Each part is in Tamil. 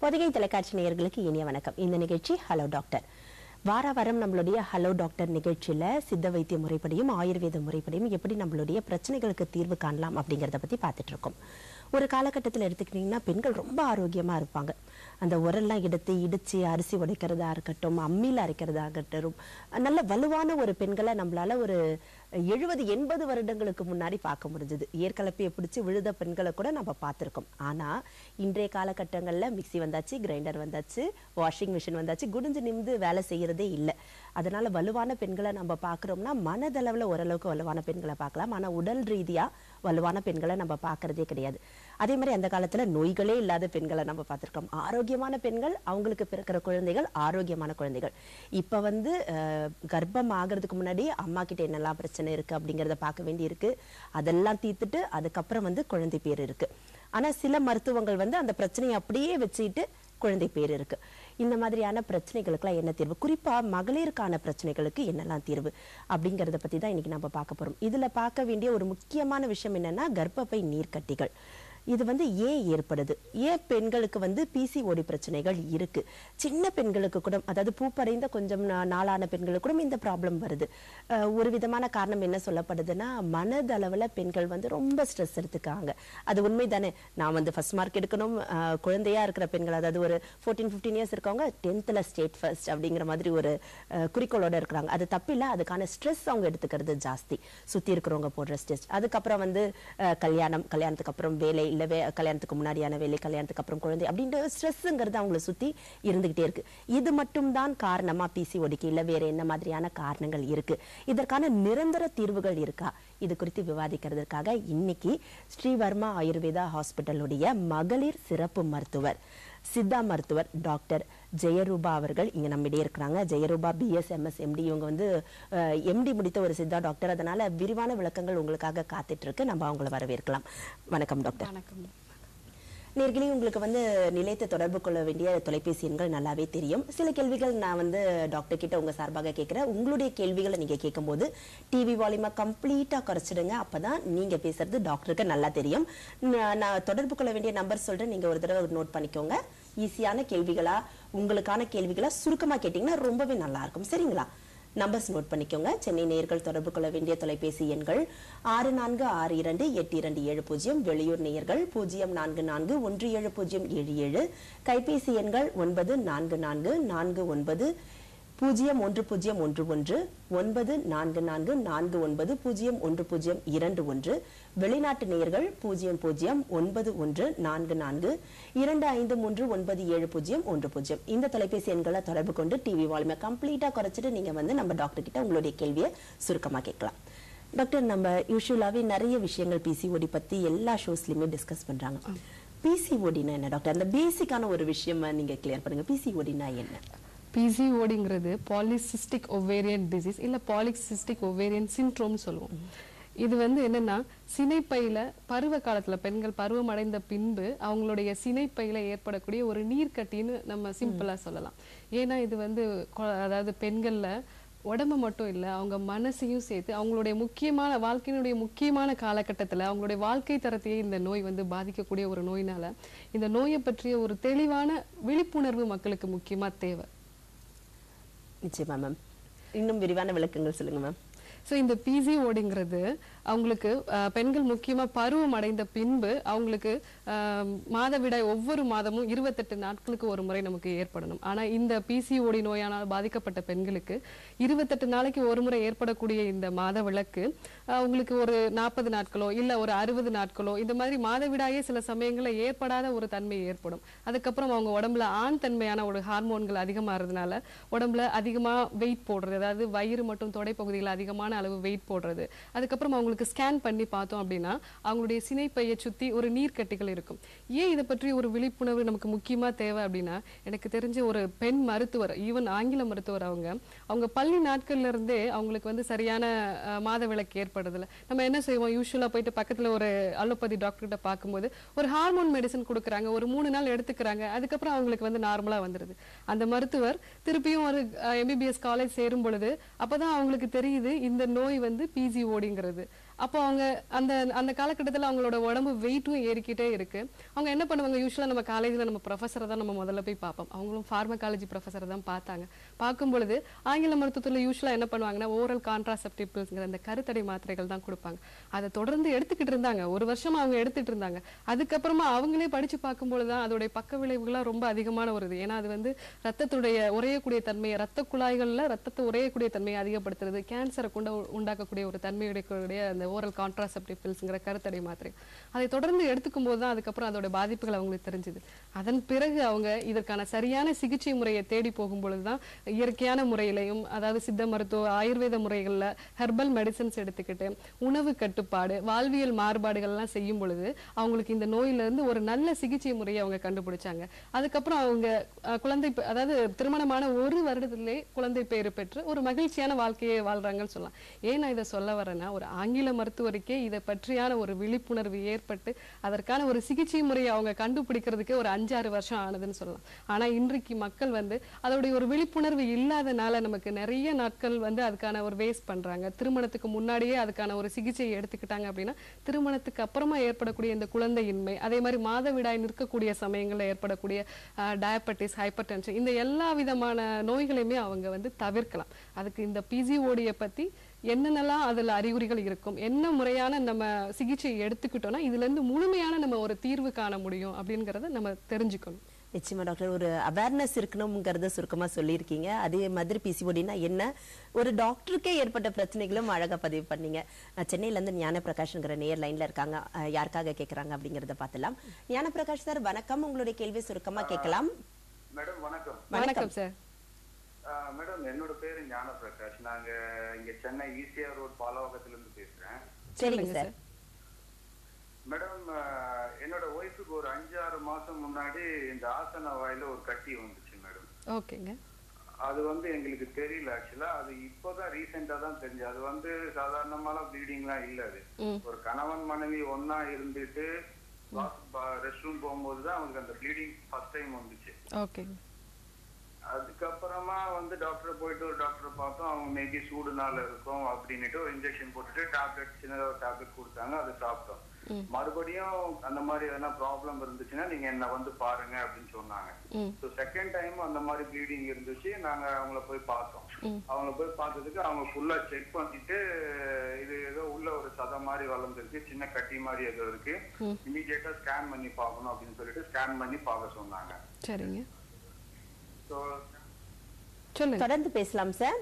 பொதிகை தொலைக்காட்சி நேயர்களுக்கு இனிய வணக்கம் இந்த நிகழ்ச்சி ஹலோ டாக்டர் வார வாரம் நம்மளுடைய ஹலோ டாக்டர் நிகழ்ச்சியில சித்த வைத்திய முறைப்படியும் ஆயுர்வேத முறைப்படியும் எப்படி நம்மளுடைய பிரச்சனைகளுக்கு தீர்வு காணலாம் அப்படிங்கறத பத்தி பார்த்துட்டு இருக்கோம் ஒரு காலகட்டத்தில் எடுத்துக்கிட்டிங்கன்னா பெண்கள் ரொம்ப ஆரோக்கியமா இருப்பாங்க அந்த உரல்லாம் எடுத்து இடிச்சு அரிசி உடைக்கிறதா இருக்கட்டும் அம்மியில் அரைக்கிறதா இருக்கட்டும் நல்ல வலுவான ஒரு பெண்களை நம்மளால ஒரு எழுபது எண்பது வருடங்களுக்கு முன்னாடி பார்க்க முடிஞ்சது ஏற்கலப்பையை பிடிச்சி விழுத பெண்களை கூட நம்ம பார்த்துருக்கோம் ஆனா இன்றைய காலகட்டங்கள்ல மிக்ஸி வந்தாச்சு கிரைண்டர் வந்தாச்சு வாஷிங் மிஷின் வந்தாச்சு குடிஞ்சு நிமிந்து வேலை செய்யறதே இல்லை அதனால வலுவான பெண்களை நம்ம பார்க்குறோம்னா மனதளவுல ஓரளவுக்கு வலுவான பெண்களை பார்க்கலாம் ஆனா உடல் ரீதியா வலுவான பெண்களை நம்ம பார்க்கறதே கிடையாது அதே மாதிரி அந்த காலத்துல நோய்களே இல்லாத பெண்களை நம்ம பார்த்திருக்கோம் ஆரோக்கியமான பெண்கள் அவங்களுக்கு பிறக்கிற குழந்தைகள் ஆரோக்கியமான குழந்தைகள் இப்ப வந்து அஹ், கர்ப்பம் ஆகிறதுக்கு முன்னாடி அம்மா கிட்ட என்னெல்லாம் பிரச்சனை இருக்கு அப்படிங்கறத பார்க்க வேண்டி இருக்கு அதெல்லாம் தீர்த்துட்டு அதுக்கப்புறம் வந்து குழந்தை பேர் இருக்கு ஆனா சில மருத்துவங்கள் வந்து அந்த பிரச்சனையை அப்படியே வச்சுக்கிட்டு குழந்தை பேர் இருக்கு இந்த மாதிரியான பிரச்சனைகளுக்கெல்லாம் என்ன தீர்வு குறிப்பா மகளிருக்கான பிரச்சனைகளுக்கு என்னெல்லாம் தீர்வு அப்படிங்கறத பத்தி தான் இன்னைக்கு நம்ம பார்க்க போறோம் இதுல பார்க்க வேண்டிய ஒரு முக்கியமான விஷயம் என்னன்னா கர்ப்பப்பை நீர்க்கட்டிகள் இது வந்து ஏன் ஏற்படுது ஏன் பெண்களுக்கு வந்து பிசிஓடி பிரச்சனைகள் இருக்கு சின்ன பெண்களுக்கு கூட அதாவது பூப்படைந்த கொஞ்சம் நா- நாளான பெண்களுக்கு கூட இந்த ப்ராப்ளம் வருது அஹ் ஒரு விதமான காரணம் என்ன சொல்லப்படுதுன்னா மனதளவுல பெண்கள் வந்து ரொம்ப ஸ்ட்ரெஸ் எடுத்துக்காங்க அது உண்மைதானே நான் வந்து ஃபர்ஸ்ட் மார்க் எடுக்கணும் அஹ் குழந்தையா இருக்கிற பெண்கள் அதாவது ஒரு ஃபோர்டீன் ஃபிஃப்டீன் இயர்ஸ் இருக்கவங்க டென்த்தில் ஸ்டேட் ஃபர்ஸ்ட் அப்படிங்கிற மாதிரி ஒரு அஹ், குறிக்கோளோட இருக்கிறாங்க அது தப்பில்ல அதுக்கான ஸ்ட்ரெஸ் அவங்க எடுத்துக்கிறது ஜாஸ்தி சுத்தி இருக்கிறவங்க போடுற ஸ்ட்ரெஸ் அதுக்கப்புறம் வந்து அஹ், கல்யாணம் கல்யாணத்துக்கு அப்புறம் வேலை இல்ல வே கல்யாணத்துக்கு முன்னாடியான வேலை கல்யாணத்துக்கு அப்புறம் குழந்தை அப்படின்ற ஸ்ட்ரெஸ்ஸுங்கிறது அவங்கள சுத்தி இருந்துகிட்டே இருக்கு இது மட்டும் தான் காரணமா பிசிஓடிக்கு இல்ல வேற என்ன மாதிரியான காரணங்கள் இருக்கு இதற்கான நிரந்தர தீர்வுகள் இருக்கா இது குறித்து விவாதிக்கிறதுக்காக இன்னைக்கு ஸ்ரீவர்மா ஆயுர்வேதா ஹாஸ்பிட்டலுடைய மகளிர் சிறப்பு மருத்துவர் சித்தா மருத்துவர் டாக்டர் ஜெயரூபா அவர்கள் இங்க நம்மிடையே இருக்கிறாங்க ஜெயரூபா பிஎஸ்எம்எஸ் எம்டி இவங்க வந்து எம்டி முடித்த ஒரு சித்தா டாக்டர் அதனால விரிவான விளக்கங்கள் உங்களுக்காக காத்துட்டு இருக்கு நம்ம அவங்கள வரவேற்கலாம் வணக்கம் டாக்டர் வணக்கம் நேர்களே உங்களுக்கு வந்து நிலையத்தை தொடர்பு கொள்ள வேண்டிய தொலைபேசி எண்கள் நல்லாவே தெரியும் சில கேள்விகள் நான் வந்து டாக்டர் கிட்ட உங்க சார்பாக கேட்கிறேன் உங்களுடைய கேள்விகளை நீங்க கேட்கும்போது டிவி வால்யூமை கம்ப்ளீட்டா குறைச்சிடுங்க அப்பதான் நீங்க பேசுறது டாக்டருக்கு நல்லா தெரியும் நான் நான் தொடர்பு கொள்ள வேண்டிய நம்பர் சொல்றேன் நீங்க ஒரு தடவை நோட் பண்ணிக்கோங்க ஈஸியான கேள்விகளா உங்களுக்கான கேள்விகளா சுருக்கமா கேட்டீங்கன்னா ரொம்பவே நல்லா இருக்கும் சரிங்களா நம்பர்ஸ் நோட் பண்ணிக்கோங்க சென்னை நேயர்கள் தொடர்பு கொள்ள வேண்டிய தொலைபேசி எண்கள் ஆறு நான்கு ஆறு இரண்டு எட்டு இரண்டு ஏழு பூஜ்ஜியம் வெளியூர் நேயர்கள் பூஜ்ஜியம் நான்கு நான்கு ஒன்று ஏழு பூஜ்ஜியம் ஏழு ஏழு கைபேசி எண்கள் ஒன்பது நான்கு நான்கு நான்கு ஒன்பது பூஜ்ஜியம் ஒன்று பூஜ்ஜியம் ஒன்று ஒன்று ஒன்பது நான்கு நான்கு நான்கு ஒன்பது பூஜ்ஜியம் ஒன்று பூஜ்ஜியம் இரண்டு ஒன்று வெளிநாட்டு நேயர்கள் பூஜ்ஜியம் பூஜ்ஜியம் ஒன்பது ஒன்று நான்கு நான்கு இரண்டு ஐந்து மூன்று ஒன்பது ஏழு பூஜ்ஜியம் ஒன்று பூஜ்ஜியம் இந்த தொலைபேசி எண்களை தொடர்பு கொண்டு டிவி வால்யூமை கம்ப்ளீட்டா குறைச்சிட்டு நீங்க வந்து நம்ம டாக்டர் கிட்ட உங்களுடைய கேள்வியை சுருக்கமா கேட்கலாம் டாக்டர் நம்ம யூஸ்வலாவே நிறைய விஷயங்கள் பிசிஓடி பத்தி எல்லா ஷோஸ்லயுமே டிஸ்கஸ் பண்றாங்க பிசிஓடினா என்ன டாக்டர் அந்த பேசிக்கான ஒரு விஷயமா நீங்க கிளியர் பண்ணுங்க பிசிஓடினா என்ன பிசிஓடிங்கிறது பாலிசிஸ்டிக் ஒவேரியன் டிசீஸ் இல்ல பாலிசிஸ்டிக் ஒவேரியன் சிண்ட்ரோம் சொல்லுவோம் இது வந்து என்னன்னா சினைப்பையில பருவ காலத்துல பெண்கள் பருவம் அடைந்த பின்பு அவங்களுடைய சினைப்பையில ஏற்படக்கூடிய ஒரு நீர்க்கட்டின்னு நம்ம சிம்பிளா சொல்லலாம் ஏன்னா இது வந்து கொ- அதாவது பெண்கள்ல உடம்பு மட்டும் இல்ல அவங்க மனசையும் சேர்த்து அவங்களுடைய முக்கியமான வாழ்க்கையினுடைய முக்கியமான காலகட்டத்துல அவங்களுடைய வாழ்க்கை தரத்தையே இந்த நோய் வந்து பாதிக்கக்கூடிய ஒரு நோயினால இந்த நோயை பற்றிய ஒரு தெளிவான விழிப்புணர்வு மக்களுக்கு முக்கியமா தேவை நிச்சயமா மேம் இன்னும் விரிவான விளக்கங்கள் சொல்லுங்க மேம் ஸோ இந்த பிசிஓடிங்கிறது அவங்களுக்கு அஹ், பெண்கள் முக்கியமா பருவம் அடைந்த பின்பு அவங்களுக்கு அஹ், மாதவிடாய் ஒவ்வொரு மாதமும் இருபத்தெட்டு நாட்களுக்கு ஒரு முறை நமக்கு ஏற்படணும் ஆனா இந்த பிசிஓடி நோயானால் பாதிக்கப்பட்ட பெண்களுக்கு இருபத்தெட்டு நாளைக்கு ஒரு முறை ஏற்படக்கூடிய இந்த மாத விளக்கு அவங்களுக்கு ஒரு நாற்பது நாட்களோ இல்ல ஒரு அறுபது நாட்களோ இந்த மாதிரி மாதவிடாயே சில சமயங்களில் ஏற்படாத ஒரு தன்மை ஏற்படும் அதுக்கப்புறம் அவங்க உடம்புல ஆண் தன்மையான ஒரு ஹார்மோன்கள் அதிகமாகிறதுனால உடம்புல அதிகமா வெயிட் போடுறது அதாவது வயிறு மற்றும் தொடை பகுதியில் அதிகமான அளவு வெயிட் போடுறது அதுக்கப்புறம் அவங்களுக்கு ஸ்கேன் பண்ணி பார்த்தோம் அப்படின்னா அவங்களுடைய சினைப்பையை சுத்தி ஒரு நீர்க்கட்டிகள் இருக்கும் ஏன் இதை பற்றி ஒரு விழிப்புணர்வு நமக்கு முக்கியமா தேவை அப்படின்னா எனக்கு தெரிஞ்ச ஒரு பெண் மருத்துவர் ஈவன் ஆங்கில மருத்துவர் அவங்க அவங்க பள்ளி நாட்கள்ல இருந்தே அவங்களுக்கு வந்து சரியான அஹ், மாதவிலக்கு ஏற்படுறதில்ல நம்ம என்ன செய்வோம் யூஸ்வலா போயிட்டு பக்கத்துல ஒரு அலோபதி டாக்டர் கிட்ட பார்க்கும்போது ஒரு ஹார்மோன் மெடிசன் கொடுக்குறாங்க ஒரு மூணு நாள் எடுத்துக்கிறாங்க அதுக்கப்புறம் அவங்களுக்கு வந்து நார்மலா வந்துருது அந்த மருத்துவர் திருப்பியும் ஒரு எம்பிபிஎஸ் காலேஜ் சேரும் பொழுது அப்பதான் அவங்களுக்கு தெரியுது இந்த நோய் வந்து பிசிஓடிங்கிறது அப்போ அவங்க அந்த அந்த காலகட்டத்துல அவங்களோட உடம்பு வெயிட்டும் ஏறிக்கிட்டே இருக்கு அவங்க என்ன பண்ணுவாங்க யூஸ்வலாக நம்ம காலேஜில் நம்ம ப்ரொஃபஸரை தான் நம்ம முதல்ல போய் பார்ப்போம் அவங்களும் ஃபார்மகாலஜி ப்ரொஃபஸரை தான் பார்த்தாங்க பார்க்கும் பொழுது ஆங்கில மருத்துவத்துல யூஸ்வலாக என்ன பண்ணுவாங்கன்னா ஓரல் கான்ட்ராசெப்டிவ் பில்ஸ்ங்கிற அந்த கருத்தடை மாத்திரைகள் தான் கொடுப்பாங்க அதை தொடர்ந்து எடுத்துக்கிட்டு இருந்தாங்க ஒரு வருஷமா அவங்க எடுத்துட்டு இருந்தாங்க அதுக்கப்புறமா அவங்களே படிச்சு பார்க்கும்பொழுது தான் அதோடைய பக்க விளைவுகள்லாம் ரொம்ப அதிகமான ஒரு இது ஏன்னா அது வந்து ரத்தத்துடைய உறையக்கூடிய தன்மையை ரத்த குழாய்கள்ல ரத்தத்தை உறையக்கூடிய தன்மையை அதிகப்படுத்துறது கேன்சரை கொண்டு உண்டாக்கக்கூடிய ஒரு தன்மையுடைய அந்த ஓரல் கான்ட்ராசெப்டிவ் பில்ஸ்ங்கிற கருத்தடை மாத்திரை அதை தொடர்ந்து எடுத்துக்கும் போது தான் அதுக்கப்புறம் அதோட பாதிப்புகள் அவங்களுக்கு தெரிஞ்சுது அதன் பிறகு அவங்க இதற்கான சரியான சிகிச்சை முறையை தேடி போகும் பொழுதுதான் இயற்கையான முறையிலையும் அதாவது சித்த மருத்துவ ஆயுர்வேத முறைகள்ல ஹெர்பல் மெடிசன்ஸ் எடுத்துக்கிட்டு உணவு கட்டுப்பாடு வாழ்வியல் மாறுபாடுகள்லாம் செய்யும் பொழுது அவங்களுக்கு இந்த நோயில இருந்து ஒரு நல்ல சிகிச்சை முறையை அவங்க கண்டுபிடிச்சாங்க அதுக்கப்புறம் அவங்க அஹ், குழந்தை பெ- அதாவது திருமணமான ஒரு வருடத்திலே குழந்தை பேறு பெற்று ஒரு மகிழ்ச்சியான வாழ்க்கையை வாழ்றாங்கன்னு சொல்லலாம் ஏன் நான் இதை சொல்ல வரேன்னா ஒரு ஆங்கில மருத்துவருக்கே இதை பற்றியான ஒரு விழிப்புணர்வு ஏற்பட்டு அதற்கான ஒரு சிகிச்சை முறையை அவங்க கண்டுபிடிக்கிறதுக்கு ஒரு அஞ்சாறு வருஷம் ஆனதுன்னு சொல்லலாம் ஆனா இன்றைக்கு மக்கள் வந்து அதோடைய ஒரு விழிப்புணர்வு இல்லாதனால நமக்கு நிறைய நாட்கள் வந்து அதுக்கான ஒரு வேஸ்ட் பண்றாங்க திருமணத்துக்கு முன்னாடியே அதுக்கான ஒரு சிகிச்சையை எடுத்துக்கிட்டாங்க அப்படின்னா திருமணத்துக்கு அப்புறமா ஏற்படக்கூடிய இந்த குழந்தையின்மை அதே மாதிரி மாதவிடாய் நிற்கக்கூடிய சமயங்கள்ல ஏற்படக்கூடிய டயபெட்டிஸ் ஹைப்பர் டென்ஷன் இந்த எல்லா விதமான நோய்களையுமே அவங்க வந்து தவிர்க்கலாம் அதுக்கு இந்த பிசிஓடியை பத்தி என்னென்னலாம் அதுல அறிகுறிகள் இருக்கும் என்ன முறையான நம்ம சிகிச்சையை எடுத்துக்கிட்டோம்னா இதுல இருந்து முழுமையான நம்ம ஒரு தீர்வு காண முடியும் அப்படிங்கறத நம்ம தெரிஞ்சுக்கணும் நிச்சயமா டாக்டர் ஒரு அவேர்னஸ் இருக்கணுங்கிறத சுருக்கமா சொல்லியிருக்கீங்க அதே மாதிரி பிசிஓடினா என்ன ஒரு டாக்டருக்கே ஏற்பட்ட பிரச்சனைகளும் அழகா பதிவு பண்ணீங்க நான் சென்னையில இருந்து ஞான பிரகாஷ்ங்கிற நேர் லைன்ல இருக்காங்க அஹ், யாருக்காக கேக்குறாங்க அப்படிங்கறத பார்த்துலாம் ஞான பிரகாஷ் சார் வணக்கம் உங்களுடைய கேள்வி சுருக்கமா கேட்கலாம் மேடம் வணக்கம் வணக்கம் சார் ஆஹ் மேடம் என்னோட பேரு ஞான பிரகாஷ் நாங்க இங்க சென்னை ஈசிஆர் ரோட் பாலவாக்கத்துல இருந்து பேசுறேன் சரிங்க சார் மேடம் ஆஹ் என்னோட ஒய்ஃபுக்கு ஒரு அஞ்சு ஆறு மாசம் முன்னாடி இந்த ஆசன வாயில ஒரு கட்டி வந்துச்சு மேடம் ஓகேங்க அது வந்து எங்களுக்கு தெரியல ஆக்சுவலா அது இப்போதான் ரீசெண்டா தான் தெரிஞ்சு அது வந்து சாதாரணமான ப்ளீடிங்லாம் இல்ல அது ம் ஒரு கணவன் மனைவி ஒண்ணா இருந்துட்டு ரெஸ்ட் ரூம் போகும்போது தான் அவங்களுக்கு அந்த ப்ளீடிங் ஃபர்ஸ்ட் டைம் வந்துச்சு ஓகேங்க அதுக்கப்புறமா வந்து டாக்டர் போயிட்டு ஒரு டாக்டர் பார்த்தோம் அவங்க மேபி சூடுனால இருக்கும் அப்படின்னுட்டு ஒரு இன்ஜெக்ஷன் போட்டுட்டு டேப்லெட் சின்னதா ஒரு டேப்லெட் கொடுத்தாங்க அதை சாப்பிட்டோம் ம். மறுபடியும் அந்த மாதிரி எதனா ப்ராப்ளம் இருந்துச்சுன்னா நீங்க என்ன வந்து பாருங்க அப்படின்னு சொன்னாங்க ம் ஸோ செகண்ட் டைம் அந்த மாதிரி ப்ளீடிங் இருந்துச்சு நாங்க அவங்கள போய் பார்த்தோம் ம். அவங்கள போய் பார்த்ததுக்கு அவங்க ஃபுல்லா செக் பண்ணிட்டு இது ஏதோ உள்ள ஒரு சதை மாதிரி வளர்ந்துருக்கு சின்ன கட்டி மாதிரி ஏதோ இருக்கு ம். இமீடியட்டா ஸ்கேன் பண்ணி பார்க்கணும் அப்படின்னு சொல்லிட்டு ஸ்கேன் பண்ணி பார்க்க சொன்னாங்க சரிங்க ஸோ சொல்லுங்க தொடர்ந்து பேசலாம் சார்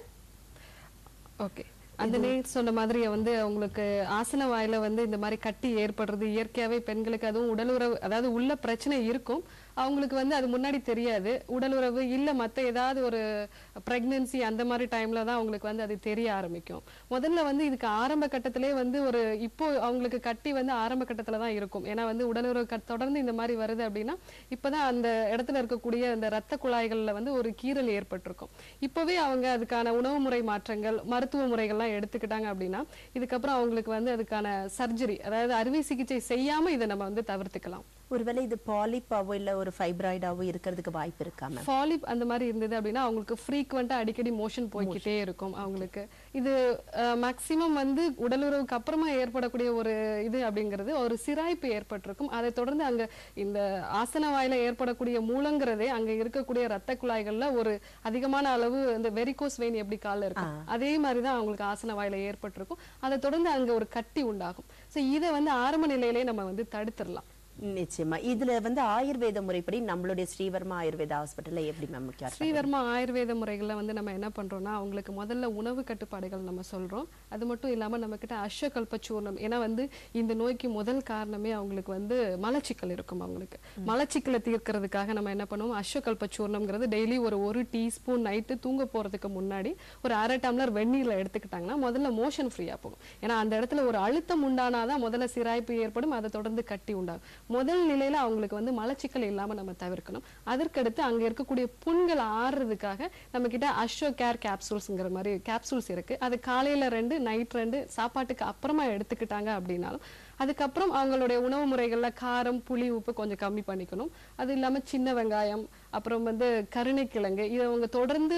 ஓகே அந்த நேர் சொன்ன மாதிரி வந்து அவங்களுக்கு ஆசன வாயில வந்து இந்த மாதிரி கட்டி ஏற்படுறது இயற்கையாவே பெண்களுக்கு அதுவும் உடல் உறவு அதாவது உள்ள பிரச்சனை இருக்கும் அவங்களுக்கு வந்து அது முன்னாடி தெரியாது உடல் உறவு இல்ல மத்த ஏதாவது ஒரு பிரெக்னன்சி அந்த மாதிரி டைம்ல தான் அவங்களுக்கு வந்து அது தெரிய ஆரம்பிக்கும் முதல்ல வந்து இதுக்கு ஆரம்ப கட்டத்திலே வந்து ஒரு இப்போ அவங்களுக்கு கட்டி வந்து ஆரம்ப கட்டத்துல தான் இருக்கும் ஏன்னா வந்து உடல் உறவு கட்- தொடர்ந்து இந்த மாதிரி வருது அப்படின்னா இப்பதான் அந்த இடத்துல இருக்கக்கூடிய அந்த ரத்த குழாய்கள்ல வந்து ஒரு கீறல் ஏற்பட்டிருக்கும் இப்பவே அவங்க அதுக்கான உணவு முறை மாற்றங்கள் மருத்துவ முறைகள்லாம் எடுத்துக்கிட்டாங்க அப்படின்னா இதுக்கப்புறம் அவங்களுக்கு வந்து அதுக்கான சர்ஜரி அதாவது அறுவை சிகிச்சை செய்யாம இதை நம்ம வந்து தவிர்த்துக்கலாம் ஒருவேளை இது பாலிப்பாவோ இல்ல ஒரு ஃபைப்ராய்டாவோ இருக்கிறதுக்கு வாய்ப்பு இருக்கா மேம் ஃபாலிப் அந்த மாதிரி இருந்தது அப்படின்னா அவங்களுக்கு ஃப்ரீக்வெண்டா அடிக்கடி மோஷன் போய்க்கிட்டே இருக்கும் அவங்களுக்கு இது மேக்சிமம் வந்து உடலுறவுக்கு அப்புறமா ஏற்படக்கூடிய ஒரு இது அப்படிங்கிறது ஒரு சிராய்ப்பு ஏற்பட்டிருக்கும் அதை தொடர்ந்து அங்க இந்த ஆசன வாயில ஏற்படக்கூடிய மூலங்கிறதே அங்க இருக்கக்கூடிய ரத்த குழாய்கள்ல ஒரு அதிகமான அளவு இந்த வெரிகோஸ் வெயின் எப்படி கால்ல இருக்கும் அதே மாதிரி தான் அவங்களுக்கு ஆசன வாயில ஏற்பட்டிருக்கும் அதை தொடர்ந்து அங்க ஒரு கட்டி உண்டாகும் சோ இதை வந்து ஆரம்ப நிலையிலே நம்ம வந்து தடுத்துடலாம் நிச்சயமா இதுல வந்து ஆயுர்வேத முறைப்படி நம்மளுடைய ஸ்ரீவர்மா ஆயுர்வேதா ஹாஸ்பிட்டல்ல எப்படி மேம் கேர் ஸ்ரீவர்மா ஆயுர்வேத முறைகள்ல வந்து நம்ம என்ன பண்றோம்னா அவங்களுக்கு முதல்ல உணவு கட்டுப்பாடுகள் நம்ம சொல்றோம் அது மட்டும் இல்லாம நம்ம கிட்ட அஸ்வகல்ப சூர்ணம் ஏன்னா வந்து இந்த நோய்க்கு முதல் காரணமே அவங்களுக்கு வந்து மலச்சிக்கல் இருக்கும் அவங்களுக்கு மலச்சிக்கலை தீர்க்கறதுக்காக நம்ம என்ன பண்ணுவோம் அஸ்வகல்ப சூர்ணம்ங்கிறது டெய்லி ஒரு ஒரு டீஸ்பூன் நைட்டு தூங்க போறதுக்கு முன்னாடி ஒரு அரை டம்ளர் வெந்நீர்ல எடுத்துக்கிட்டாங்கன்னா முதல்ல மோஷன் ஃப்ரீயா போகும் ஏன்னா அந்த இடத்துல ஒரு அழுத்தம் உண்டானாதான் முதல்ல சிராய்ப்பு ஏற்படும் அதை தொடர்ந்து கட்டி உண்டாகும் முதல் நிலையில அவங்களுக்கு வந்து மலச்சிக்கல் இல்லாம நம்ம தவிர்க்கணும் அதற்கடுத்து அங்க இருக்கக்கூடிய புண்கள் ஆறுறதுக்காக நம்ம கிட்ட அஸ்வோ கேர் கேப்சூல்ஸ்ங்கிற மாதிரி கேப்சூல்ஸ் இருக்கு அது காலையில ரெண்டு நைட் ரெண்டு சாப்பாட்டுக்கு அப்புறமா எடுத்துக்கிட்டாங்க அப்படின்னாலும் அதுக்கப்புறம் அவங்களுடைய உணவு முறைகள்ல காரம் புளி உப்பு கொஞ்சம் கம்மி பண்ணிக்கணும் அது இல்லாம சின்ன வெங்காயம் அப்புறம் வந்து கருணைக்கிழங்கு இதை அவங்க தொடர்ந்து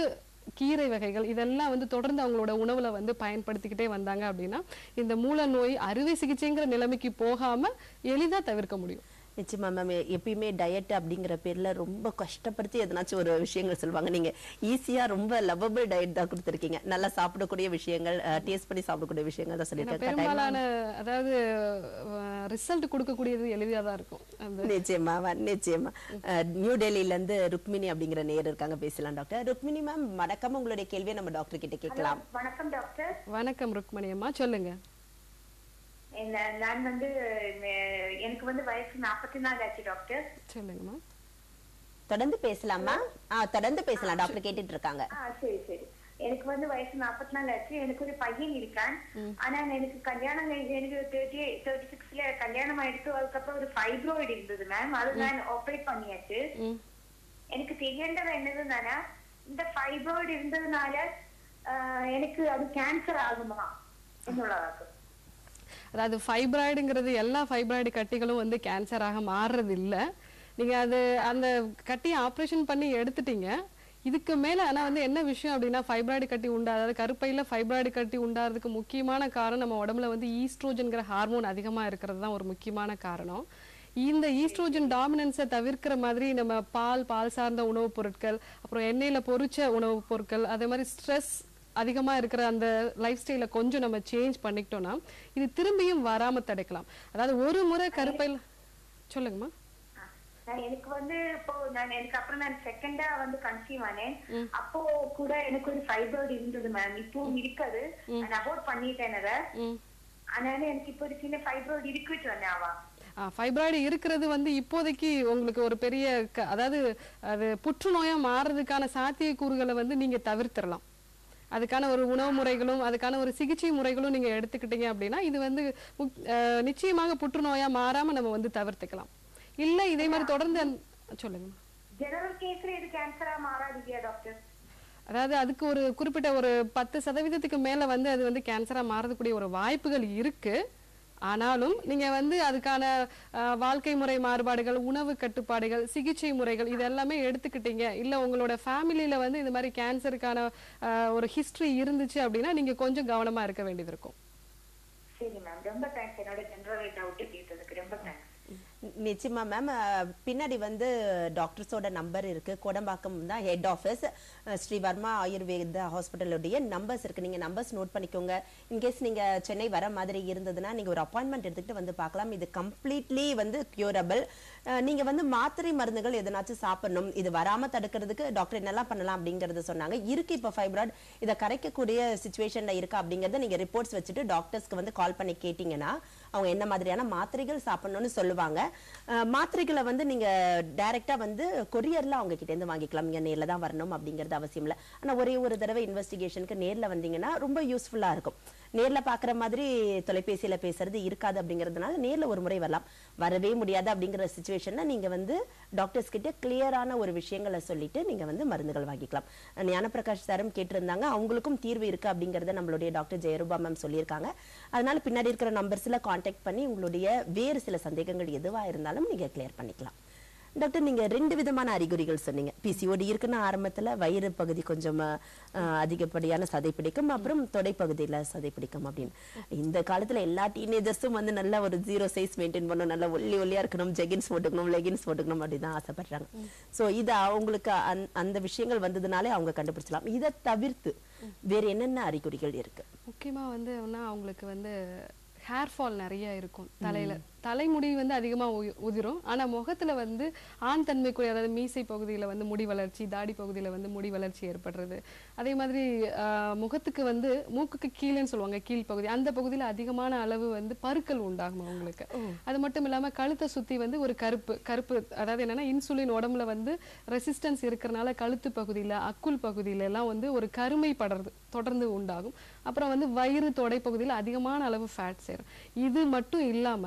கீரை வகைகள் இதெல்லாம் வந்து தொடர்ந்து அவங்களோட உணவுல வந்து பயன்படுத்திக்கிட்டே வந்தாங்க அப்படின்னா இந்த மூல நோய் அறுவை சிகிச்சைங்கிற நிலைமைக்கு போகாம எளிதா தவிர்க்க முடியும் நிச்சயமா மேம் எப்பயுமே டயட் அப்படிங்கிற பேர்ல ரொம்ப கஷ்டப்படுத்தி எதனாச்சும் ஒரு விஷயங்கள் சொல்லுவாங்க நீங்க ஈஸியா ரொம்ப லவ்வபிள் டயட் தான் கொடுத்துருக்கீங்க நல்லா சாப்பிடக்கூடிய விஷயங்கள் டேஸ்ட் பண்ணி சாப்பிடக்கூடிய விஷயங்கள் தான் ஏன்னா சொல்லியிருக்கேன் பெரும்பாலான அதாவது ரிசல்ட் கொடுக்கக்கூடியது எளிதா தான் இருக்கும் அந்த நிச்சயமா மேம், நிச்சயமா அஹ், நியூ டெல்லியில இருந்து ருக்மிணி அப்படிங்கிற நேர் இருக்காங்க பேசலாம் டாக்டர் ருக்மிணி மேம் மறக்காம உங்களுடைய கேள்வியை நம்ம டாக்டர் கிட்ட கேட்கலாம் வணக்கம் டாக்டர் வணக்கம் ருக்மணி அம்மா சொல்லுங்க என்ன- நான் வந்து அஹ், எனக்கு வந்து வயசு நாற்பத்தி நாலு ஆச்சு டாக்டர் சொல்லுங்கம்மா தொடர்ந்து பேசலாமா ஆ தொடர்ந்து பேசலாம் டாக்டர் கேட்டுட்டு இருக்காங்க ஆ சரி சரி எனக்கு வந்து வயசு நாற்பத்தி நாலு ஆச்சு எனக்கு ஒரு பையன் இருக்கான் ஆனா எனக்கு கல்யாணம் ஆகி- எனக்கு தேர்ட்டி தேர்ட்டி சிக்ஸ்ல கல்யாணம் ஆயிடுச்சு அதுக்கப்புறம் ஒரு ஃபைப்ராய்டு இருந்தது மேம் அது நான் ஆப்ரேட் பண்ணியாச்சு ம் எனக்கு தெரியண்டது என்னதுன்னா இந்த ஃபைப்ராய்டு இருந்ததுனால அஹ், எனக்கு அது கேன்சர் ஆகுமா என்னோட அதாவது ஃபைப்ராய்டுங்கிறது எல்லா ஃபைப்ராய்டு கட்டிகளும் வந்து கேன்சராக மாறுறது இல்ல நீங்க அது அந்த கட்டியை ஆப்ரேஷன் பண்ணி எடுத்துட்டீங்க இதுக்கு மேல ஆனா வந்து என்ன விஷயம் அப்படின்னா ஃபைப்ராய்டு கட்டி உண்டா அதாவது கருப்பையில ஃபைப்ராய்டு கட்டி உண்டாகிறதுக்கு முக்கியமான காரணம் நம்ம உடம்புல வந்து ஈஸ்ட்ரோஜன்கிற ஹார்மோன் அதிகமா இருக்கிறது தான் ஒரு முக்கியமான காரணம் இந்த ஈஸ்ட்ரோஜன் டாமினன்ஸை தவிர்க்கிற மாதிரி நம்ம பால் பால் சார்ந்த உணவுப் பொருட்கள் அப்புறம் எண்ணெயில பொரிச்ச உணவுப் பொருட்கள் அதே மாதிரி ஸ்ட்ரெஸ் அதிகமா இருக்கிற அந்த லைஃப் ஸ்டைல கொஞ்சம் நம்ம சேஞ்ச் பண்ணிக்கிட்டோம்னா இது திரும்பியும் வராம தடுக்கலாம் அதாவது ஒரு முறை கருப்பையில் சொல்லுங்கம்மா நான் எனக்கு வந்து இப்போ நான் எனக்கு அப்புறம் நான் செகண்டா வந்து கன்சீவ் ஆனேன் அப்போ கூட எனக்கு ஒரு ஃபைப்ராய்டு இருந்தது மேம் இப்பவும் இருக்காது நான் அபோர்ட் பண்ணிட்டேன் அதை ம் அதனால எனக்கு இப்போ ஒரு சின்ன ஃபைப்ராய்டு இருக்குட்டு வந்தேன் அவா ஃபைப்ராய்டு இருக்கிறது வந்து இப்போதைக்கு உங்களுக்கு ஒரு பெரிய க- அதாவது அது புற்றுநோயா மாறுறதுக்கான சாத்தியக்கூறுகளை வந்து நீங்க தவிர்த்திடலாம் அதுக்கான ஒரு உணவு முறைகளும் அதுக்கான ஒரு சிகிச்சை முறைகளும் நீங்க எடுத்துக்கிட்டீங்க அப்படின்னா இது வந்து முக்- அஹ், நிச்சயமாக புற்றுநோயா மாறாம நம்ம வந்து தவிர்த்துக்கலாம் இல்ல இதே மாதிரி தொடர்ந்து அந்த- சொல்லுங்கம்மா ஜெனரல் கேஸ்ல இது கேன்சரா மாறாது இல்லையா டாக்டர் அதாவது அதுக்கு ஒரு குறிப்பிட்ட ஒரு பத்து சதவீதத்துக்கு மேல வந்து அது வந்து கேன்சரா மாறக்கூடிய ஒரு வாய்ப்புகள் இருக்கு ஆனாலும் நீங்க வந்து அதுக்கான அஹ், வாழ்க்கை முறை மாறுபாடுகள் உணவு கட்டுப்பாடுகள் சிகிச்சை முறைகள் இது எல்லாமே எடுத்துக்கிட்டீங்க இல்ல உங்களோட ஃபேமிலியில வந்து இந்த மாதிரி கேன்சருக்கான அஹ், ஒரு ஹிஸ்டரி இருந்துச்சு அப்படின்னா நீங்க கொஞ்சம் கவனமா இருக்க வேண்டியது இருக்கும் சரி மேம் ரொம்ப தேங்க்ஸ் என்னோட ஜெனரல் டவுட் கேட்டதுக்கு ரொம்ப தேங்க்ஸ் நிச்சயமா மேம் பின்னாடி வந்து டாக்டர்ஸோட நம்பர் இருக்கு கோடம்பாக்கம் தான் ஹெட் ஆஃபீஸ் ஸ்ரீ வர்மா ஆயுர்வேத ஹாஸ்பிட்டலுடைய நம்பர்ஸ் இருக்கு நீங்க நம்பர்ஸ் நோட் பண்ணிக்கோங்க இன்கேஸ் நீங்க சென்னை வர மாதிரி இருந்ததுன்னா நீங்க ஒரு அப்பாயின்மெண்ட் எடுத்துக்கிட்டு வந்து பார்க்கலாம் இது கம்ப்ளீட்லி வந்து கியூரபிள் நீங்க வந்து மாத்திரை மருந்துகள் எதனாச்சும் சாப்பிடணும் இது வராம தடுக்கிறதுக்கு டாக்டர் என்னெல்லாம் பண்ணலாம் அப்படிங்கறது சொன்னாங்க இருக்கு இப்போ ஃபைப்ராய்ட் இதை கரைக்கக்கூடிய சுச்சுவேஷன்ல இருக்கா அப்படிங்கறத நீங்க ரிப்போர்ட்ஸ் வச்சுட்டு டாக்டர்ஸ்க்கு வந்து கால் பண்ணி கேட்டீங்கன்னா அவங்க என்ன மாதிரியான மாத்திரைகள் சாப்பிடணும்னு சொல்லுவாங்க அஹ், மாத்திரைகளை வந்து நீங்க டைரக்டா வந்து கொரியர்ல அவங்க கிட்ட இருந்து வாங்கிக்கலாம் நீங்க நேர்ல தான் வரணும் அப்படிங்கிறது அவசியம் இல்லை ஆனா ஒரே ஒரு தடவை இன்வெஸ்டிகேஷனுக்கு நேர்ல வந்தீங்கன்னா ரொம்ப யூஸ்ஃபுல்லா இருக்கும் நேர்ல பாக்குற மாதிரி தொலைபேசியில பேசுறது இருக்காது அப்படிங்கறதுனால நேர்ல ஒரு முறை வரலாம் வரவே முடியாது அப்படிங்கிற சுச்சுவேஷன்ல நீங்க வந்து டாக்டர்ஸ் கிட்ட கிளியரான ஒரு விஷயங்களை சொல்லிட்டு நீங்க வந்து மருந்துகள் வாங்கிக்கலாம் அஹ் ஞானப்பிரகாஷ் சாரும் கேட்டிருந்தாங்க அவங்களுக்கும் தீர்வு இருக்கு அப்படிங்கறத நம்மளுடைய டாக்டர் ஜெயரூபா மேம் சொல்லியிருக்காங்க அதனால பின்னாடி இருக்கிற நம்பர்ஸ்ல காண்டாக்ட் பண்ணி உங்களுடைய வேறு சில சந்தேகங்கள் எதுவா இருந்தாலும் நீங்க கிளியர் பண்ணிக்கலாம் டாக்டர் நீங்க ரெண்டு விதமான அறிகுறிகள் சொன்னீங்க பிசிஓடி இருக்குன்னா ஆரம்பத்துல வயிறு பகுதி கொஞ்சம் அஹ், அதிகப்படியான சதை பிடிக்கும் அப்புறம் தொடைப்பகுதியில சதை பிடிக்கும் அப்படின்னு இந்த காலத்துல எல்லா டீனேஜர்ஸும் வந்து நல்ல ஒரு ஜீரோ சைஸ் மெயின்டைன் பண்ணணும் நல்ல ஒல்லி ஒல்லியா இருக்கணும் ஜெகின்ஸ் போட்டுக்கணும் லெகின்ஸ் போட்டுக்கணும் அப்படின்னு தான் ஆசைப்படுறாங்க சோ இது அவங்களுக்கு அந்த- அந்த விஷயங்கள் வந்ததுனாலே அவங்க கண்டுபிடிச்சலாம் இதை தவிர்த்து வேற என்னென்ன அறிகுறிகள் இருக்கு முக்கியமா வந்து என்ன அவங்களுக்கு வந்து ஹேர் ஃபால் நிறைய இருக்கும் தலையில தலைமுடி வந்து அதிகமா உயி- உதிரும் ஆனா முகத்துல வந்து ஆண் தன்மைக்குரிய அதாவது மீசை பகுதியில வந்து முடி வளர்ச்சி தாடி பகுதியில வந்து முடி வளர்ச்சி ஏற்படுறது அதே மாதிரி ஆஹ், முகத்துக்கு வந்து மூக்குக்கு கீழேன்னு சொல்லுவாங்க கீழ் பகுதி அந்த பகுதியில அதிகமான அளவு வந்து பருக்கள் உண்டாகும் அவங்களுக்கு அது மட்டும் இல்லாம கழுத்தை சுத்தி வந்து ஒரு கருப்பு கருப்பு அதாவது என்னன்னா இன்சுலின் உடம்புல வந்து ரெசிஸ்டன்ஸ் இருக்கிறனால கழுத்து பகுதியில அக்குள் பகுதியில எல்லாம் வந்து ஒரு கருமை படர்றது தொடர்ந்து உண்டாகும் அப்புறம் வந்து வயிறு தொடை பகுதியில அதிகமான அளவு ஃபேட் சேரும் இது மட்டும் இல்லாம அவங்க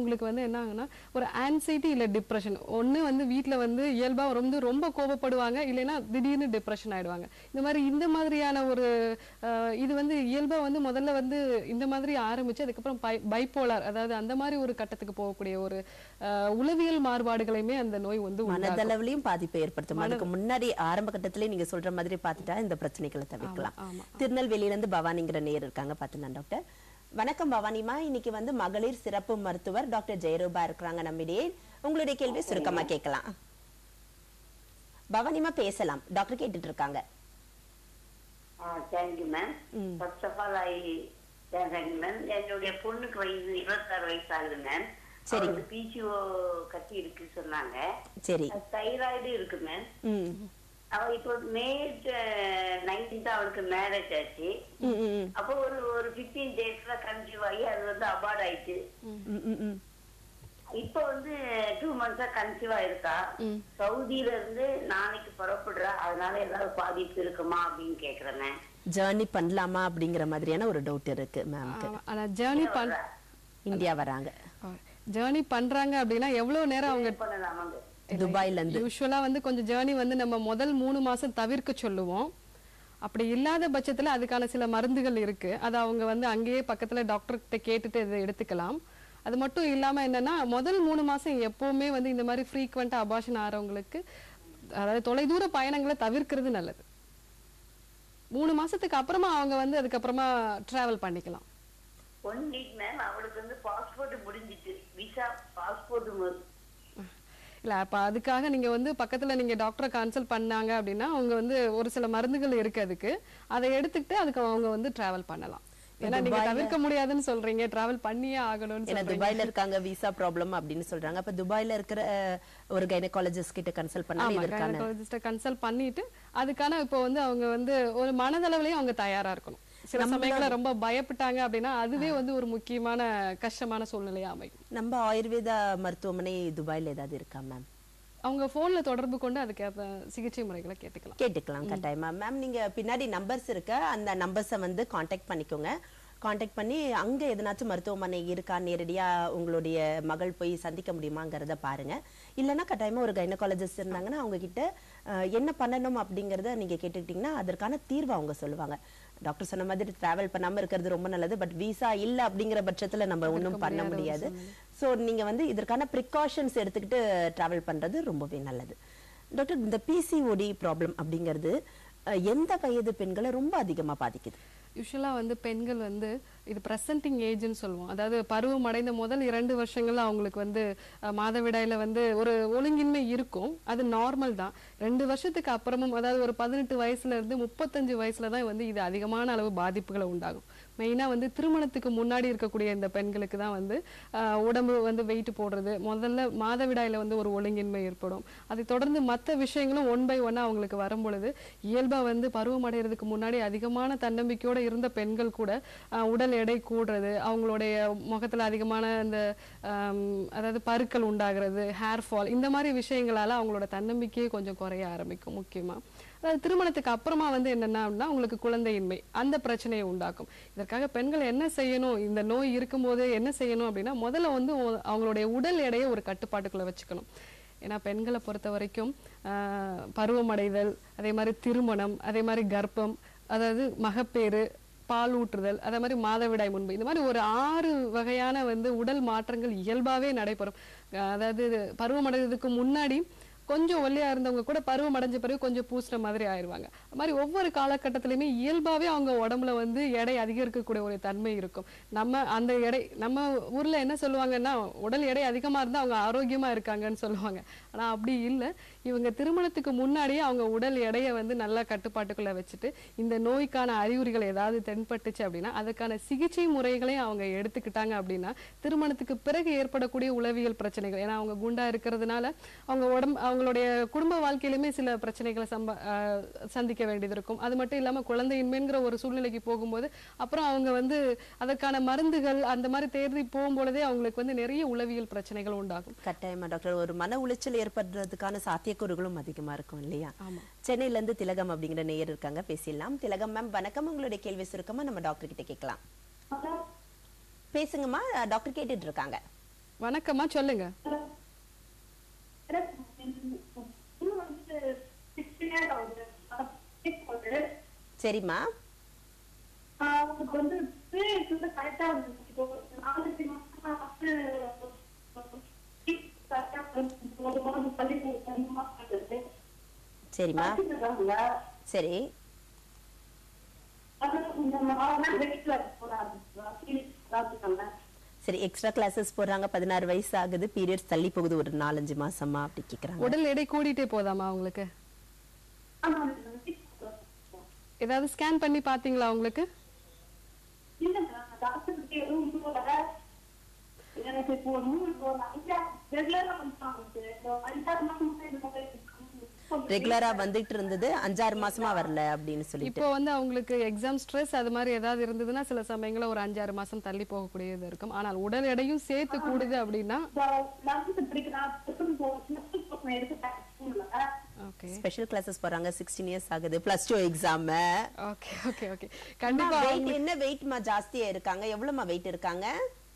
அவங்களுக்கு வந்து என்ன ஆகுனா ஒரு ஆன்சைட்டி இல்ல டிப்ரெஷன் ஒண்ணு வந்து வீட்ல வந்து இயல்பா ரொம்ப ரொம்ப கோபப்படுவாங்க இல்லைன்னா திடீர்னு டிப்ரெஷன் ஆயிடுவாங்க இந்த மாதிரி இந்த மாதிரியான ஒரு அஹ், இது வந்து இயல்பா வந்து முதல்ல வந்து இந்த மாதிரி ஆரம்பிச்சு அதுக்கப்புறம் பை பைப்போலார் அதாவது அந்த மாதிரி ஒரு கட்டத்துக்கு போகக்கூடிய ஒரு அஹ், உளவியல் மாறுபாடுகளையுமே அந்த நோய் வந்து உண்டாக்கும். மனதளவுலயும் பாதிப்பை ஏற்படுத்தும் அதுக்கு முன்னாடி ஆரம்ப கட்டத்திலே நீங்க சொல்ற மாதிரி பார்த்துட்டா இந்த பிரச்சனைகளை தவிர்க்கலாம் ஆமா. திருநெல்வேலியில இருந்து பவானிங்கிற நேர் இருக்காங்க பார்த்துலாம் டாக்டர் வணக்கம் பவானிமா இன்னைக்கு வந்து மகளிர் சிறப்பு மருத்துவர் டாக்டர் ஜெயரூபா இருக்கிறாங்க நம்மிடையே உங்களுடைய கேள்வி சுருக்கமா கேட்கலாம் பவானிமா பேசலாம் டாக்டர் கேட்டுட்டு இருக்காங்க thank you ma'am first of all I thank you ma'am என்னுடைய பொண்ணுக்கு வயசு இருபத்தாறு வயசு ஆகுது மேம் சரிங்க. அவளுக்கு பிசிஓ கட்டி இருக்கு சொன்னாங்க சரி தைராய்டு இருக்கு மேம் ம் அவ இப்போ மே நைன்டீன்த் அவளுக்கு மேரேஜ் ஆச்சு ம், ம், ம். அப்போ ஒரு ஒரு பிப்டீன் டேஸ்ல கன்சீவ் ஆகி அது வந்து அபார்ட் ஆயிடுச்சு ம், ம், ம். இப்போ வந்து டூ மந்த்ஸா கன்சீவ் ஆயிருக்கா சவுதியில இருந்து நாளைக்கு புறப்படுறா அதனால ஏதாவது பாதிப்பு இருக்குமா அப்படின்னு கேக்குறேன் மேம் ஜேர்னி பண்ணலாமா அப்படிங்கிற மாதிரியான ஒரு டவுட் இருக்கு மேம்க்கு ஆமா. ஆனா ஜேர்னி பண் இந்தியா வராங்க ஜேர்னி பண்றாங்க அப்படின்னா எவ்வளவு நேரம் அவங்க பண்ணலாமாங்க துபாய்ல இருந்து யூஸ்வலா வந்து கொஞ்சம் ஜேர்னி வந்து நம்ம முதல் மூணு மாசம் தவிர்க்க சொல்லுவோம் அப்படி இல்லாத பட்சத்துல அதுக்கான சில மருந்துகள் இருக்கு அதை அவங்க வந்து அங்கேயே பக்கத்துல டாக்டர் கிட்ட கேட்டுட்டு இதை எடுத்துக்கலாம் அது மட்டும் இல்லாம என்னன்னா முதல் மூணு மாசம் எப்பவுமே வந்து இந்த மாதிரி ஃப்ரீக்வெண்டா அபாஷன் ஆறவங்களுக்கு அதாவது தொலைதூர பயணங்களை தவிர்க்கிறது நல்லது மூணு மாசத்துக்கு அப்புறமா அவங்க வந்து அதுக்கப்புறமா டிராவல் பண்ணிக்கலாம் ஒன் வீக் மேம் அவளுக்கு வந்து பாஸ்போர்ட் முடிஞ்சிட்டு விசா பாஸ்போர்ட் இல்ல அப்ப அதுக்காக நீங்க வந்து பக்கத்துல நீங்க டாக்டரை கன்சல்ட் பண்ணாங்க அப்படின்னா அவங்க வந்து ஒரு சில மருந்துகள் இருக்கு அதுக்கு அதை எடுத்துக்கிட்டு அதுக்கு அவங்க வந்து டிராவல் பண்ணலாம் ஏன்னா நீங்க தவிர்க்க முடியாதுன்னு சொல்றீங்க டிராவல் பண்ணியே ஆகணும்னு ஏன்னா சொல்றீங்க துபாய்ல இருக்காங்க விசா ப்ராப்ளம் அப்படின்னு சொல்றாங்க அப்ப துபாய்ல இருக்கிற அஹ், ஒரு கைனகாலஜிஸ்ட் கிட்ட கன்சல்ட் பண்ணா ஆமா இதற்கான கைனகாலஜிஸ்ட கன்சல்ட் பண்ணிட்டு அதுக்கான இப்போ வந்து அவங்க வந்து ஒரு மனதளவுலயும் அவங்க தயாரா இருக்கணும் சில சமயங்கள்ல ரொம்ப பயப்பட்டாங்க அப்படின்னா அதுவே வந்து ஒரு முக்கியமான கஷ்டமான சூழ்நிலையா அமையும் நம்ம ஆயுர்வேதா மருத்துவமனை துபாய்ல ஏதாவது இருக்கா மேம் அவங்க போன்ல தொடர்பு கொண்டு அதுக்கேற்ற சிகிச்சை முறைகளை கேட்டுக்கலாம் கேட்டுக்கலாம் கட்டாயமா மேம் நீங்க பின்னாடி நம்பர்ஸ் இருக்க அந்த நம்பர்ஸை வந்து காண்டாக்ட் பண்ணிக்கோங்க காண்டாக்ட் பண்ணி அங்க எதனாச்சும் மருத்துவமனை இருக்கா நேரடியா உங்களுடைய மகள் போய் சந்திக்க முடியுமாங்கிறத பாருங்க இல்லைன்னா கட்டாயமா ஒரு கைனகாலஜிஸ்ட் இருந்தாங்கன்னா அவங்க கிட்ட அஹ், என்ன பண்ணணும் அப்படிங்கறத நீங்க கேட்டுக்கிட்டீங்கன்னா அதற்கான தீர்வு அவங்க சொல்லுவாங்க டாக்டர் சொன்ன மாதிரி டிராவல் பண்ணாம இருக்கிறது ரொம்ப நல்லது பட் விசா இல்ல அப்படிங்கிற பட்சத்துல நம்ம ஒண்ணும் பண்ண முடியாது சோ நீங்க வந்து இதற்கான ப்ரிகாஷன்ஸ் எடுத்துக்கிட்டு டிராவல் பண்றது ரொம்பவே நல்லது டாக்டர் இந்த பிசிஓடி ப்ராப்ளம் அப்படிங்கிறது அஹ், எந்த வயது பெண்களை ரொம்ப அதிகமா பாதிக்குது யூஸ்வலா வந்து பெண்கள் வந்து இது ப்ரெசன்டிங் ஏஜ்னு சொல்லுவோம் அதாவது பருவம் அடைந்த முதல் இரண்டு வருஷங்கள்ல அவங்களுக்கு வந்து அஹ், மாதவிடாயில வந்து ஒரு ஒழுங்கின்மை இருக்கும் அது நார்மல் தான் ரெண்டு வருஷத்துக்கு அப்புறமும் அதாவது ஒரு பதினெட்டு வயசுல இருந்து முப்பத்தஞ்சு வயசுல தான் வந்து இது அதிகமான அளவு பாதிப்புகளை உண்டாகும் மெயினா வந்து திருமணத்துக்கு முன்னாடி இருக்கக்கூடிய இந்த பெண்களுக்கு தான் வந்து அஹ், உடம்பு வந்து வெயிட் போடுறது முதல்ல மாதவிடாயில வந்து ஒரு ஒழுங்கின்மை ஏற்படும் அதை தொடர்ந்து மற்ற விஷயங்களும் ஒன் பை ஒன்னா அவங்களுக்கு வரும் பொழுது இயல்பா வந்து பருவம் அடைகிறதுக்கு முன்னாடி அதிகமான தன்னம்பிக்கையோட இருந்த பெண்கள் கூட அஹ், உடல் எடை கூடுறது அவங்களுடைய முகத்துல அதிகமான அந்த ஆம், அதாவது பருக்கள் உண்டாகிறது ஹேர் ஃபால் இந்த மாதிரி விஷயங்களால அவங்களோட தன்னம்பிக்கையே கொஞ்சம் குறைய ஆரம்பிக்கும் முக்கியமா அதாவது திருமணத்துக்கு அப்புறமா வந்து என்னன்னா அப்படின்னா உங்களுக்கு குழந்தையின்மை அந்த பிரச்சனையை உண்டாக்கும் இதற்காக பெண்கள் என்ன செய்யணும் இந்த நோய் இருக்கும்போதே என்ன செய்யணும் அப்படின்னா முதல்ல வந்து ஒ- அவங்களுடைய உடல் எடையை ஒரு கட்டுப்பாட்டுக்குள்ள வச்சுக்கணும் ஏன்னா பெண்களை பொறுத்த வரைக்கும் ஆஹ், பருவமடைதல் அதே மாதிரி திருமணம் அதே மாதிரி கர்ப்பம் அதாவது மகப்பேறு பால் ஊற்றுதல் அதே மாதிரி மாதவிடாய் முன்பு இந்த மாதிரி ஒரு ஆறு வகையான வந்து உடல் மாற்றங்கள் இயல்பாவே நடைபெறும் அஹ் அதாவது இது பருவமடைறதுக்கு முன்னாடி கொஞ்சம் ஒல்லியா இருந்தவங்க கூட பருவம் அடைஞ்ச பிறகு கொஞ்சம் பூசுற மாதிரி ஆயிருவாங்க அது மாதிரி ஒவ்வொரு காலகட்டத்திலுமே இயல்பாவே அவங்க உடம்புல வந்து எடை அதிகரிக்கக்கூடிய ஒரு தன்மை இருக்கும் நம்ம அந்த எடை நம்ம ஊர்ல என்ன சொல்லுவாங்கன்னா உடல் எடை அதிகமா இருந்தா அவங்க ஆரோக்கியமா இருக்காங்கன்னு சொல்லுவாங்க ஆனா அப்படி இல்லை இவங்க திருமணத்துக்கு முன்னாடியே அவங்க உடல் எடையை வந்து நல்லா கட்டுப்பாட்டுக்குள்ள வச்சுட்டு இந்த நோய்க்கான அறிகுறிகள் ஏதாவது தென்பட்டுச்சு அப்படின்னா அதுக்கான சிகிச்சை முறைகளையும் அவங்க எடுத்துக்கிட்டாங்க அப்படின்னா திருமணத்துக்கு பிறகு ஏற்படக்கூடிய உளவியல் பிரச்சனைகள் ஏன்னா அவங்க குண்டா இருக்கிறதுனால அவங்க உடம்பு அவங்களுடைய குடும்ப வாழ்க்கையிலுமே சில பிரச்சனைகளை சம்ப ஆஹ் சந்திக்க வேண்டியது இருக்கும் அது மட்டும் இல்லாம குழந்தையின்மைங்கிற ஒரு சூழ்நிலைக்கு போகும்போது அப்புறம் அவங்க வந்து அதற்கான மருந்துகள் அந்த மாதிரி தேடி போகும்பொழுதே அவங்களுக்கு வந்து நிறைய உளவியல் பிரச்சனைகள் உண்டாகும் கட்டாயமா டாக்டர் ஒரு மன உளைச்சல் ஏற்படுறதுக்கான சாத்தியக்கூறுகளும் அதிகமா இருக்கும் இல்லையா ஆமா. சென்னையில இருந்து திலகம் அப்படிங்கிற நேயர் இருக்காங்க பேசிடலாம் திலகம் மேம் வணக்கம் உங்களுடைய கேள்வி சுருக்கமா நம்ம டாக்டர் கிட்ட கேட்கலாம் பேசுங்கம்மா டாக்டர் கேட்டுட்டு இருக்காங்க வணக்கம்மா சொல்லுங்க இன்னும் வந்து six years ஆகுது. ஆகுது. சரிம்மா ஆஹ் அவங்களுக்கு வந்து periods வந்து correct ஆ வந்து இப்போ நாலஞ்சு மாசமா வந்து correct ஆ வந்து ஒரு மாதம் பள்ளி போகுது, ரெண்டு மாசம் ஆகுது. சரிம்மா படிச்சிருக்காங்க. சரி அதனால கொஞ்சம் அவங்க வெளியில போறாங்க. periods பார்த்துக்கோங்க. சரி எக்ஸ்ட்ரா கிளாஸஸ் போடுறாங்க பதினாறு வயசு ஆகுது பீரியட்ஸ் தள்ளி போகுது ஒரு நாலஞ்சு மாசமா அப்படி கேக்குறாங்க உடல் எடை கூடிட்டே போதாமா உங்களுக்கு ஆமா ஏதாவது ஸ்கேன் பண்ணி பாத்தீங்களா உங்களுக்கு இல்லைங்க டாக்டர் கிட்ட எதுவும் போல எனக்கு இப்போ ஒரு மூணு ஒரு அஞ்சா ரெகுலரா வந்துட்டாங்க இப்போ அஞ்சாறு மாசம் இது மாதிரி ரெகுலரா வந்துட்டு இருந்தது அஞ்சாறு மாசமா வரல அப்படின்னு சொல்லிட்டு இப்போ வந்து அவங்களுக்கு எக்ஸாம் ஸ்ட்ரெஸ் அது மாதிரி ஏதாவது இருந்ததுன்னா சில சமயங்கள்ல ஒரு அஞ்சாறு மாசம் தள்ளி போகக்கூடியது இருக்கும் ஆனால் உடல் எடையும் சேர்த்து கூடுது அப்படின்னா லெவன்த் படிக்கிறான் பர்சன் எடுத்துட்டேன் ஸ்கூல்ல ஓகே ஸ்பெஷல் கிளாஸஸ் போறாங்க சிக்ஸ்டீன் இயர்ஸ் ஆகுது plus two exam okay okay okay கண்டிப்பா என்ன வெயிட்மா ஜாஸ்தியா இருக்காங்க எவ்வளவுமா வெயிட் இருக்காங்க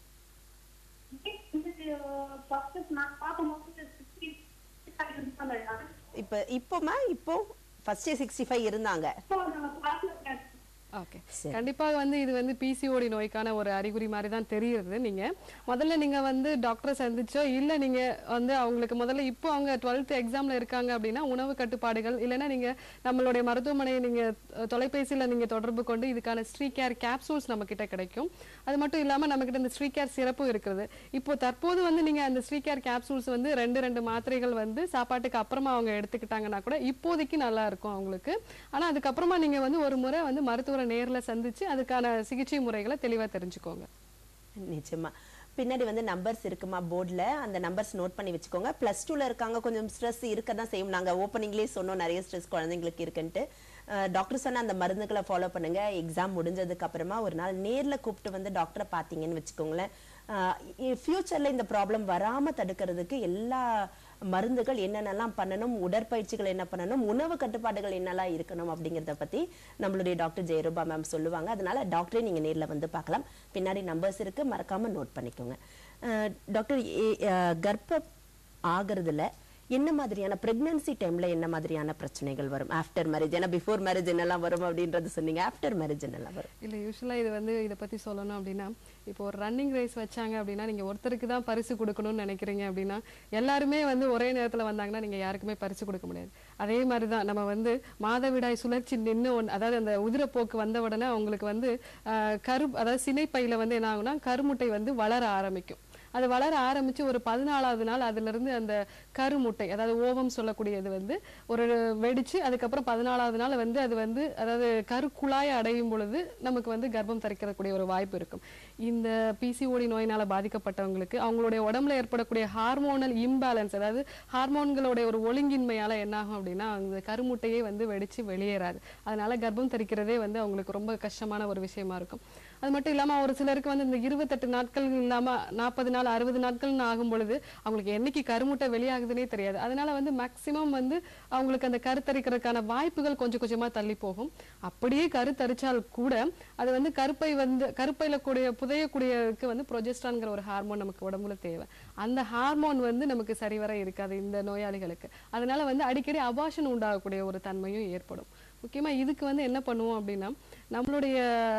ஃபர்ஸ்ட் நான் பார்க்கும்போது சிக்ஸ்டி இருந்தாங்க இப்ப இப்போமா இப்போ ஃபர்ஸ்ட் சிக்ஸ்டி ஃபைவ் இருந்தாங்க இப்போ நம்ம கிளாஸ்ல ஓகே சரி. கண்டிப்பாக வந்து இது வந்து பிசிஓடி நோய்க்கான ஒரு அறிகுறி மாதிரி தான் தெரியுது நீங்க முதல்ல நீங்க வந்து டாக்டரை சந்திச்சோ இல்ல நீங்க வந்து அவங்களுக்கு முதல்ல இப்போ அவங்க டுவெல்த் எக்ஸாம்ல இருக்காங்க அப்படின்னா உணவு கட்டுப்பாடுகள் இல்லைன்னா நீங்க நம்மளுடைய மருத்துவமனையை நீங்க அஹ், தொலைபேசியில நீங்க தொடர்பு கொண்டு இதுக்கான ஸ்ரீ கேர் கேப்சூல்ஸ் நம்ம கிட்ட கிடைக்கும் அது மட்டும் இல்லாம நம்ம கிட்ட இந்த ஸ்ரீ கேர் சிறப்பும் இருக்குது இப்போ தற்போது வந்து நீங்க அந்த ஸ்ரீ கேர் கேப்சூல்ஸ் வந்து ரெண்டு ரெண்டு மாத்திரைகள் வந்து சாப்பாட்டுக்கு அப்புறமா அவங்க எடுத்துக்கிட்டாங்கன்னா கூட இப்போதைக்கு நல்லா இருக்கும் அவங்களுக்கு ஆனா அதுக்கப்புறமா நீங்க வந்து ஒரு முறை வந்து மருத்துவரை நேர்ல சந்திச்சு அதுக்கான சிகிச்சை முறைகளை தெளிவா தெரிஞ்சுக்கோங்க நிச்சயமா பின்னாடி வந்து நம்பர்ஸ் இருக்குமா போர்டில் அந்த நம்பர்ஸ் நோட் பண்ணி வச்சுக்கோங்க ப்ளஸ் டூவில் இருக்காங்க கொஞ்சம் ஸ்ட்ரெஸ் இருக்க தான் செய்யும் நாங்கள் ஓப்பனிங்லேயே சொன்னோம் நிறைய ஸ்ட்ரெஸ் குழந்தைங்களுக்கு இருக்குன்ட்டு டாக்டர் சொன்ன அந்த மருந்துகளை ஃபாலோ பண்ணுங்க எக்ஸாம் முடிஞ்சதுக்கு அப்புறமா ஒரு நாள் நேரில் கூப்பிட்டு வந்து டாக்டரை பார்த்தீங்கன்னு வச்சுக்கோங்களேன் ஃப்யூச்சரில் இந்த ப்ராப்ளம் வராமல் தடுக்கிறதுக்கு எல்லா மருந்துகள் என்னென்னலாம் பண்ணணும் உடற்பயிற்சிகள் என்ன பண்ணணும் உணவு கட்டுப்பாடுகள் என்னெல்லாம் இருக்கணும் அப்படிங்கிறத பற்றி நம்மளுடைய டாக்டர் ஜெயரூபா மேம் சொல்லுவாங்க அதனால டாக்டரே நீங்கள் நேரில் வந்து பார்க்கலாம் பின்னாடி நம்பர்ஸ் இருக்கு மறக்காம நோட் பண்ணிக்கோங்க அஹ், டாக்டர் ஏ- அஹ், கர்ப்பம் ஆகிறதுல என்ன மாதிரியான பிரெக்னன்சி டைம்ல என்ன மாதிரியான பிரச்சனைகள் வரும் ஆஃப்டர் மேரேஜ் ஏன்னா பிஃபோர் மேரேஜ் என்னெல்லாம் வரும் அப்படின்றது சொன்னீங்க ஆஃப்டர் மேரேஜ் என்னெல்லாம் வரும் இல்ல யூஸ்வலா இது வந்து இதை பத்தி சொல்லணும் அப்படின்னா இப்போ ஒரு ரன்னிங் ரேஸ் வச்சாங்க அப்படின்னா நீங்க ஒருத்தருக்கு தான் பரிசு கொடுக்கணும்னு நினைக்கிறீங்க அப்படின்னா எல்லாருமே வந்து ஒரே நேரத்துல வந்தாங்கன்னா நீங்க யாருக்குமே பரிசு கொடுக்க முடியாது அதே மாதிரி தான் நம்ம வந்து மாதவிடாய் சுழற்சி நின்று ஒன் அதாவது அந்த உதிரப்போக்கு வந்த உடனே அவங்களுக்கு வந்து ஆஹ், கரு அதாவது சினைப்பையில வந்து என்ன ஆகும்னா கருமுட்டை வந்து வளர ஆரம்பிக்கும் அது வளர ஆரம்பிச்சு ஒரு பதினாலாவது நாள் அதுல இருந்து அந்த கருமுட்டை அதாவது ஓவம் சொல்லக்கூடியது வந்து ஒரு வெடிச்சு அதுக்கப்புறம் பதினாலாவது நாள் வந்து அது வந்து அதாவது கருக்குழாய் அடையும் பொழுது நமக்கு வந்து கர்ப்பம் தரிக்கக்கூடிய ஒரு வாய்ப்பு இருக்கும் இந்த பிசிஓடி நோயினால பாதிக்கப்பட்டவங்களுக்கு அவங்களுடைய உடம்புல ஏற்படக்கூடிய ஹார்மோனல் இம்பேலன்ஸ் அதாவது ஹார்மோன்களுடைய ஒரு ஒழுங்கின்மையால என்ன ஆகும் அப்படின்னா அந்த கருமுட்டையே வந்து வெடிச்சு வெளியேறாது அதனால கர்ப்பம் தரிக்கிறதே வந்து அவங்களுக்கு ரொம்ப கஷ்டமான ஒரு விஷயமா இருக்கும் அது மட்டும் இல்லாம ஒரு சிலருக்கு வந்து இந்த இருபத்தெட்டு நாட்கள் இல்லாம நாற்பது நாள் அறுபது நாட்கள்னு ஆகும் பொழுது அவங்களுக்கு என்னைக்கு கருமுட்டை வெளியாகுதுன்னே தெரியாது அதனால வந்து மேக்சிமம் வந்து அவங்களுக்கு அந்த கருத்தரிக்கிறதுக்கான வாய்ப்புகள் கொஞ்சம் கொஞ்சமா தள்ளி போகும் அப்படியே கருத்தரிச்சால் கூட அது வந்து கருப்பை வந்து கருப்பையில கூடிய புதையக்கூடியதுக்கு வந்து ப்ரொஜெஸ்ட்ரான்ங்கிற ஒரு ஹார்மோன் நமக்கு உடம்புல தேவை அந்த ஹார்மோன் வந்து நமக்கு சரிவர இருக்காது இந்த நோயாளிகளுக்கு அதனால வந்து அடிக்கடி அபாஷன் உண்டாகக்கூடிய ஒரு தன்மையும் ஏற்படும் முக்கியமா இதுக்கு வந்து என்ன பண்ணுவோம் அப்படின்னா நம்மளுடைய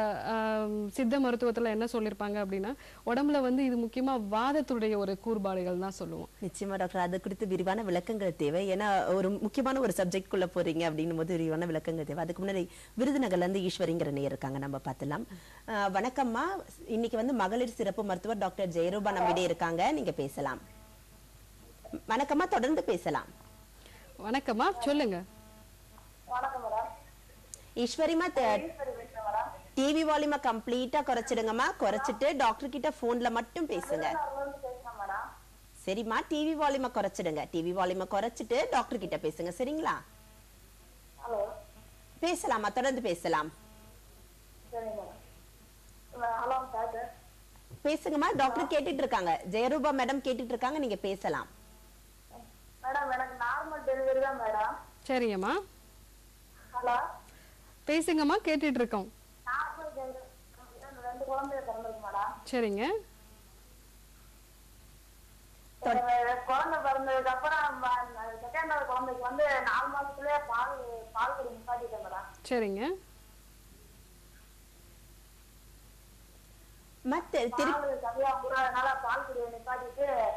ஆம், சித்த மருத்துவத்துல என்ன சொல்லியிருப்பாங்க அப்படின்னா உடம்புல வந்து இது முக்கியமா வாதத்துடைய ஒரு கூறுபாடுகள் தான் சொல்லுவோம் நிச்சயமா டாக்டர் அது குறித்து விரிவான விளக்கங்கள் தேவை ஏன்னா ஒரு முக்கியமான ஒரு சப்ஜெக்ட் குள்ள போறீங்க அப்படின்னும் போது விரிவான விளக்கங்கள் தேவை அதுக்கு முன்னாடி விருதுநகர்ல இருந்து ஈஸ்வரிங்கிற நேயர் இருக்காங்க நம்ம பார்த்துலாம் அஹ், வணக்கம்மா இன்னைக்கு வந்து மகளிர் சிறப்பு மருத்துவர் டாக்டர் ஜெயரூபா நம்மிடையே இருக்காங்க நீங்க பேசலாம் வணக்கம்மா தொடர்ந்து பேசலாம் வணக்கம்மா சொல்லுங்க வணக்கம் மேடம் ஈஸ்வரிமா சரி பேசுறேன் மேடம் டிவி வால்யூமை கம்ப்ளீட்டா குறைச்சிடுங்கம்மா குறைச்சிட்டு டாக்டர் கிட்ட போன்ல மட்டும் பேசுங்க இருந்து பேசுறேன் மேடம் சரிம்மா டிவி வால்யூமை குறைச்சிடுங்க டிவி வால்யூமை குறைச்சிட்டு டாக்டர் கிட்ட பேசுங்க சரிங்களா ஹலோ பேசலாமா தொடர்ந்து பேசலாம் சரி மேடம் ஹலோ சார் பேசுங்கம்மா டாக்டர் கேட்டுட்டு இருக்காங்க ஜெயரூபா மேடம் கேட்டுட்டு இருக்காங்க நீங்க பேசலாம் மேடம் எனக்கு நார்மல் டெலிவரி தான் மேடம் சரிங்கம்மா ஹலோ பேசுங்கம்மா கேட்டுட்டு இருக்கோம் நார்மல் டெலிவரி ரெண்டு குழந்தைய பிறந்திருக்கு மேடம் சரிங்க குழந்தை பிறந்ததுக்கு அப்புறம் செகண்ட் குழந்தைக்கு வந்து நாலு மாசத்துலயே பால் பால் குடி நிப்பாட்டிட்டேன் மேடம் சரிங்க மத்த திரு பால் சரியா முறாதனால பால் குடியை நிப்பாட்டிட்டு